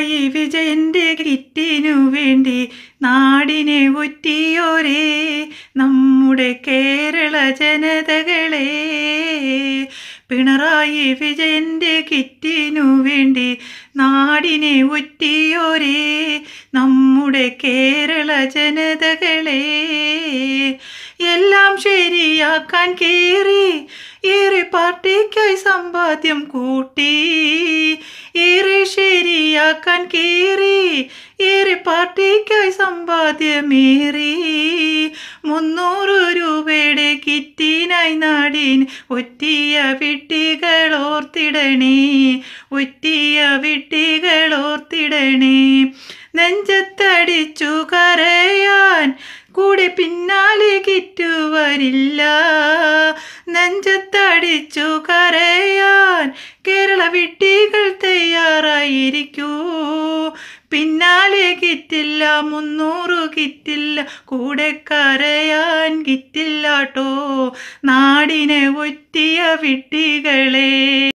പിണറായി വിജയന്റെ കിറ്റിനു വേണ്ടി നാടിനെ ഒറ്റിയോരേ നമ്മുടെ കേരള ജനതകളെ പിണറായി വിജയന്റെ കിറ്റിനു വേണ്ടി നാടിനെ ഒറ്റിയോരേ നമ്മുടെ കേരള ജനതകളെ എല്ലാം ശരിയാക്കാൻ കേറി ഏറെ പാർട്ടിക്കായി സമ്പാദ്യം കൂട്ടി ഏറെ ശരിയാക്കാൻ കേറി ഏറെ പാർട്ടിക്കായി സമ്പാദ്യമേറി മുന്നൂറ് രൂപയുടെ കിറ്റിനായി നാടിൻ ഒറ്റിയ വിട്ടികൾ ഓർത്തിടണേ ഒറ്റിയ വിട്ടികൾ ഓർത്തിടണേ നെഞ്ചത്തടിച്ചു കരയാൻ കൂടെ പിന്നാലെ കിറ്റു വരില്ല നെഞ്ചത്തടിച്ചു കരയാൻ കേരള വിട്ടികൾ തയ്യാറായിരിക്കൂ പിന്നാലെ കിറ്റില്ല മുന്നൂറ് കിറ്റില്ല കൂടെ കരയാൻ കിറ്റില്ലാട്ടോ നാടിനെ ഒറ്റിയ വിട്ടികളെ